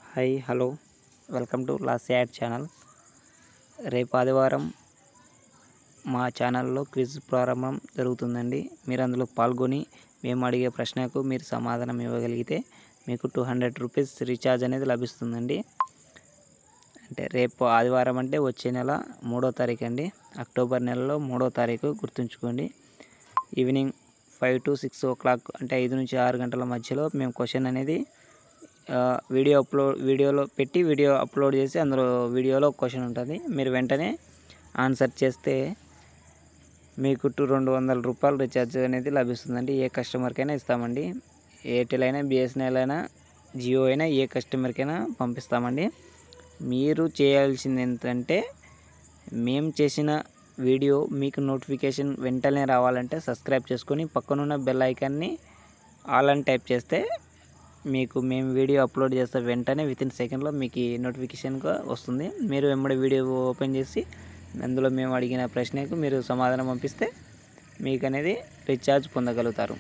hi hello welcome to los ad channel రేపు ఆదివారం మా ఛానల్లో క్విజ్ ప్రారంభం జరుగుతుందండి మీరు అందులో పాల్గొని మేము అడిగే ప్రశ్నకు మీరు సమాధానం ఇవ్వగలిగితే మీకు టూ హండ్రెడ్ రూపీస్ రీఛార్జ్ అనేది లభిస్తుందండి అంటే రేపు ఆదివారం అంటే వచ్చే నెల మూడో తారీఖు అండి అక్టోబర్ నెలలో మూడో తారీఖు గుర్తుంచుకోండి evening five to six o'clock అంటే ఐదు నుంచి ఆరు గంటల మధ్యలో మేము క్వశ్చన్ అనేది ఆ, వీడియో అప్లోడ్ వీడియోలో పెట్టి వీడియో అప్లోడ్ చేసి అందులో వీడియోలో క్వశ్చన్ ఉంటుంది మీరు వెంటనే ఆన్సర్ చేస్తే మీకు టూ రెండు వందల రూపాయలు రీఛార్జ్ అనేది లభిస్తుందండి ఏ కస్టమర్కైనా ఇస్తామండి ఎయిర్టెల్ అయినా బిఎస్ఎన్ఎల్ అయినా జియో అయినా ఏ కస్టమర్కైనా పంపిస్తామండి మీరు చేయాల్సింది ఏంటంటే మేము చేసిన వీడియో మీకు నోటిఫికేషన్ వెంటనే రావాలంటే సబ్స్క్రైబ్ చేసుకొని పక్కనున్న బెల్ ఐకాన్ని ఆల్ అని టైప్ చేస్తే మీకు మేము వీడియో అప్లోడ్ చేస్తే వెంటనే విత్ ఇన్ సెకండ్లో మీకు ఈ నోటిఫికేషన్గా వస్తుంది మీరు వెంబడి వీడియో ఓపెన్ చేసి అందులో మేము అడిగిన ప్రశ్నకు మీరు సమాధానం పంపిస్తే మీకు అనేది రీఛార్జ్ పొందగలుగుతారు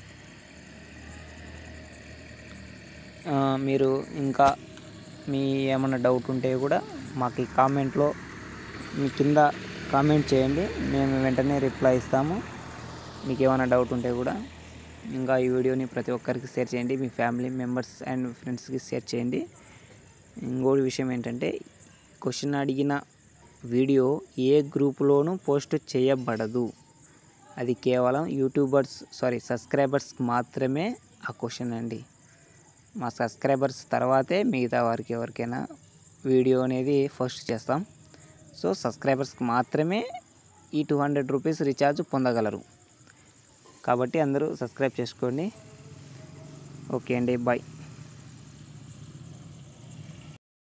ఆ, మీరు ఇంకా మీ ఏమైనా డౌట్ ఉంటే కూడా మాకు ఈ కామెంట్లో మీ కింద కామెంట్ చేయండి మేము వెంటనే రిప్లై ఇస్తాము మీకు ఏమైనా డౌట్ ఉంటే కూడా ఇంకా ఈ వీడియోని ప్రతి ఒక్కరికి షేర్ చేయండి మీ ఫ్యామిలీ మెంబర్స్ అండ్ ఫ్రెండ్స్కి షేర్ చేయండి ఇంకోటి విషయం ఏంటంటే క్వశ్చన్ అడిగిన వీడియో ఏ గ్రూపులోనూ పోస్ట్ చేయబడదు అది కేవలం యూట్యూబర్స్ సారీ సబ్స్క్రైబర్స్కి మాత్రమే ఆ క్వశ్చన్ అండి మా సబ్స్క్రైబర్స్ తర్వాతే మిగతా వారికి ఎవరికైనా వీడియో అనేది పోస్ట్ చేస్తాం సో సబ్స్క్రైబర్స్కి మాత్రమే ఈ టూ హండ్రెడ్ రూపీస్ రీఛార్జ్ పొందగలరు కాబట్టి అందరూ సబ్స్క్రైబ్ చేసుకోండి ఓకే అండి బాయ్